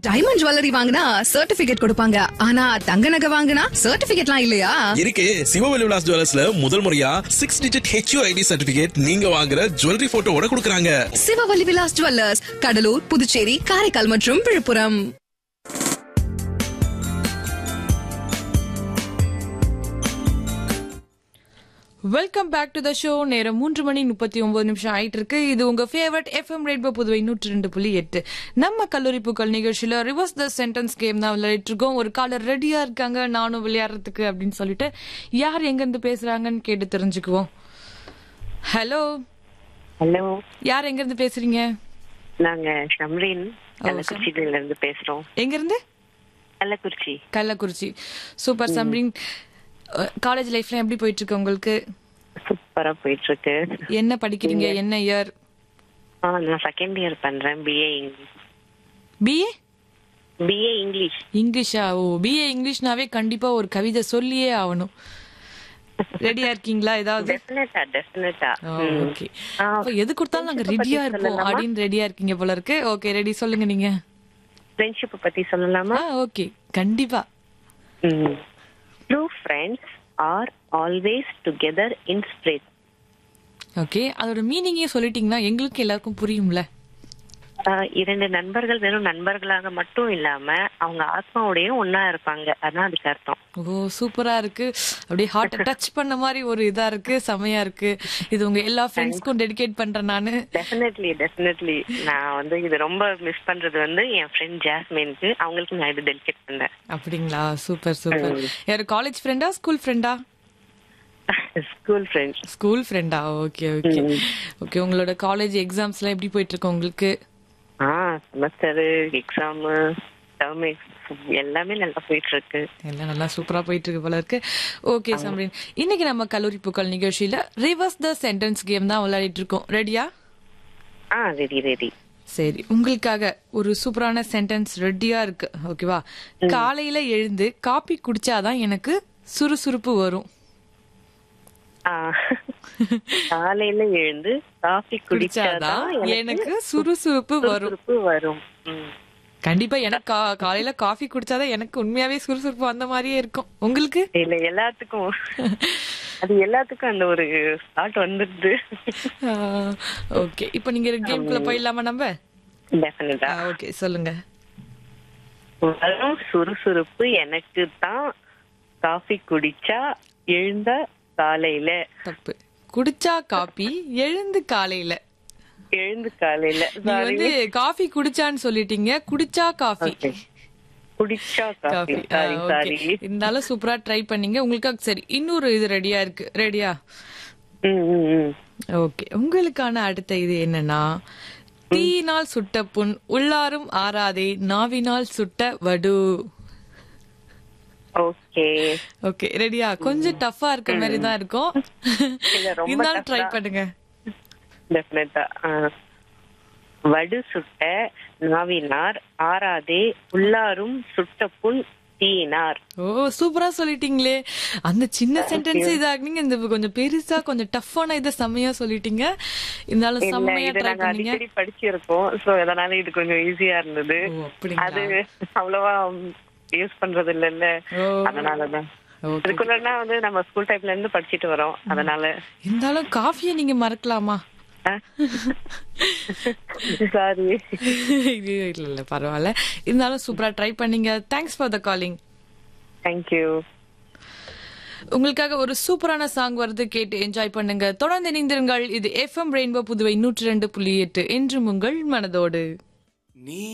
Diamond jewellery வாங்கினா certificate கொடுப்பாங்க ஆனா தங்க நகை வாங்கினா சர்டிபிகேட்லாம் இல்லையா இருக்கு சிவவெளி விலாஸ் ஜுவல்லர்ஸ்ல முதல் முறையா six digit HU ID certificate நீங்க வாங்குற ஜுவல்லரி போட்டோவோட கொடுக்குறாங்க சிவவல்லி விலாஸ் ஜுவல்லர்ஸ் கடலூர் புதுச்சேரி காரைக்கால் மற்றும் Villupuram welcome back to the show நேரம் மூன்று மணி முப்பத்தி ஒன்பது நிமிஷம் ஆயிட்டு இருக்கு இது உங்க ஃபேவரட் எஃப்எம் ரெயின்போ புதுவை நூற்றி ரெண்டு புள்ளி எட்டு நம்ம கல்லூரி பூக்கள் நிகழ்ச்சியில ரிவர்ஸ் த சென்டென்ஸ் கேம் தான் விளையாடிட்டு இருக்கோம் ஒரு காலர் ரெடியா இருக்காங்க நானும் விளையாடுறதுக்கு அப்படின்னு சொல்லிட்டு யார் எங்க இருந்து பேசுறாங்கன்னு கேட்டு தெரிஞ்சுக்குவோம் ஹலோ ஹலோ யார் எங்க இருந்து பேசுறீங்க நாங்க ஷம்ரீன் கள்ளக்குறிச்சியில இருந்து பேசுறோம் எங்க இருந்து கள்ளக்குறிச்சி கள்ளக்குறிச்சி சூப்பர் சம்ரின் காலேஜ் லைஃப்ல எப்படி போயிட்டு இருக்கு உங்களுக்கு சூப்பரா போயிட்டு இருக்கு என்ன படிக்கிறீங்க என்ன இயர் ஆ நான் செகண்ட் இயர் பண்றேன் BA English BA BA English இங்கிலீஷா ஓ பிஏ இங்கிலீஷ்னாவே கண்டிப்பா ஒரு கவிதை சொல்லியே ஆகணும் ரெடியா இருக்கீங்களா ஏதாவது டெஃபினட்டா டெஃபினட்டா ஓகே அப்ப எது கொடுத்தாலும் நாங்க ரெடியா இருப்போம் அப்படின்னு ரெடியா இருக்கீங்க போல இருக்கு ஓகே ரெடி சொல்லுங்க நீங்க ஃப்ரெண்ட்ஷிப் பத்தி சொல்லலாமா ஆ ஓகே கண்டிப்பா true friends are always together in spirit okay அதோட மீனிங்கே சொல்லிட்டீங்கன்னா எங்களுக்கு எல்லாருக்கும் புரியும்ல இரண்டு நண்பர்கள் வெறும் நண்பர்களாக மட்டும் இல்லாம அவங்க ஆத்மாவோடயும் ஒன்னா இருப்பாங்க அதான் அதுக்கு அர்த்தம் ஓ சூப்பரா இருக்கு அப்படியே ஹார்ட் டச் பண்ண மாதிரி ஒரு இதா இருக்கு செமையா இருக்கு இது உங்க எல்லா ஃப்ரெண்ட்ஸ்க்கும் டெடிகேட் பண்றேன் நானு டெஃபினெட்லி டெஃபினெட்லி நான் வந்து இது ரொம்ப மிஸ் பண்றது வந்து என் ஃப்ரெண்ட் ஜாஸ்மினுக்கு அவங்களுக்கு நான் இது டெலிகேட் பண்ணேன் அப்படிங்களா சூப்பர் சூப்பர் யாரு காலேஜ் ஃப்ரெண்டா ஸ்கூல் ஃப்ரெண்டா ஸ்கூல் ஃப்ரெண்ட்ஸ் ஸ்கூல் ஃப்ரெண்டா ஓகே ஓகே ஓகே உங்களோட காலேஜ் எக்ஸாம்ஸ்லாம் எப்படி போயிட்டு இருக்கு உங்களுக்கு ஆ செமஸ்டர் எக்ஸாம் டேர்ம் எல்லாமே நல்லா போயிட்டு இருக்கு எல்லாம் நல்லா சூப்பரா போயிட்டு இருக்கு போல இருக்கு ஓகே சம்ரீன் இன்னைக்கு நம்ம கல்லூரி பூக்கள் நிகழ்ச்சியில ரிவர்ஸ் த சென்டென்ஸ் கேம் தான் விளையாடிட்டு இருக்கோம் ரெடியா ஆ ரெடி ரெடி சரி உங்களுக்காக ஒரு சூப்பரான சென்டென்ஸ் ரெடியா இருக்கு ஓகேவா காலையில எழுந்து காபி குடிச்சாதான் எனக்கு சுறுசுறுப்பு வரும் காலையில எழுந்து காஃபி குடிச்சாதான் குடிச்சாதான் எனக்கு சுறுசுறுப்பு வரும் சுறுசுறுப்பு வரும் ம். கண்டிப்பா எனக்கு கா- காலையில காஃபி குடிச்சாதான் எனக்கு உண்மையாவே சுறுசுறுப்பு அந்த மாதிரியே இருக்கும் உங்களுக்கு இல்ல எல்லாத்துக்கும் அது எல்லாத்துக்கும் அந்த ஒரு தாட் வந்துடுது ஓகே இப்போ நீங்க கேம்குள்ள போயிடலாமா நம்ம டெஃபினட்டா ஓகே சொல்லுங்க வரும் சுறுசுறுப்பு எனக்கு தான் காஃபி குடிச்சா எழுந்த காலையில தப்பு குடிச்சா காபி எழுந்து காலையில எழுந்து காலையில நீ வந்து காஃபி குடிச்சான்னு சொல்லிட்டீங்க குடிச்சா காஃபி குடிச்சா காஃபி காஃபி சாரி சாரி இருந்தாலும் சூப்பரா ட்ரை பண்ணீங்க உங்களுக்கு சரி இன்னொரு இது ரெடியா இருக்கு ரெடியா ம் ம், ம் ஓகே உங்களுக்கான அடுத்த இது என்னன்னா தீயினால் சுட்ட புண் உள்ளாரும் ஆறாதே நாவினால் சுட்ட வடு ஓகே ஓகே ரெடியா கொஞ்சம் டஃபா இருக்க மாதிரி தான் இருக்கும் இல்ல, ரொம்ப இருந்தாலும் tough ட்ரை தான். பண்ணுங்க டெஃபினட்டா வடு சுட்ட நாவினார் ஆறாதே உள்ளாரும் சுட்ட புண் தீயினார் ஓ சூப்பரா சொல்லிட்டீங்களே அந்த சின்ன சென்டென்ஸ் இதாகுனீங்க இந்த கொஞ்சம் பெருசா கொஞ்சம் டஃப்பான இதை செம்மையா சொல்லிட்டீங்க இருந்தாலும் இல்ல செம்மையா இது ட்ரை நாங்க பண்ணீங்க அடிக்கடி படிச்சிருக்கோம் சோ அதனால இது கொஞ்சம் ஈஸியா இருந்தது ஓ அப்படிங்களா அது அவ்வளவா யூஸ் பண்றது இல்லல்ல ஓ அதனாலதான் ஓகே இதுக்குள்ளனா வந்து நம்ம ஸ்கூல் டைப்ல இருந்து படிச்சிட்டு வரோம் அதனால இருந்தாலும் காஃபியை நீங்க மறக்கலாமா சாரி இது இல்ல இல்ல பரவாயில்ல இருந்தாலும் சூப்பரா ட்ரை பண்ணீங்க thanks for the calling thank you உங்களுக்காக ஒரு சூப்பரான சாங் வருது கேட்டு என்ஜாய் பண்ணுங்க தொடர்ந்து இணைந்திருங்கள் இது எஃப்எம் ரெயின்போ புதுவை நூற்றி ரெண்டு புள்ளி எட்டு என்றும் உங்கள் மனதோடு நீ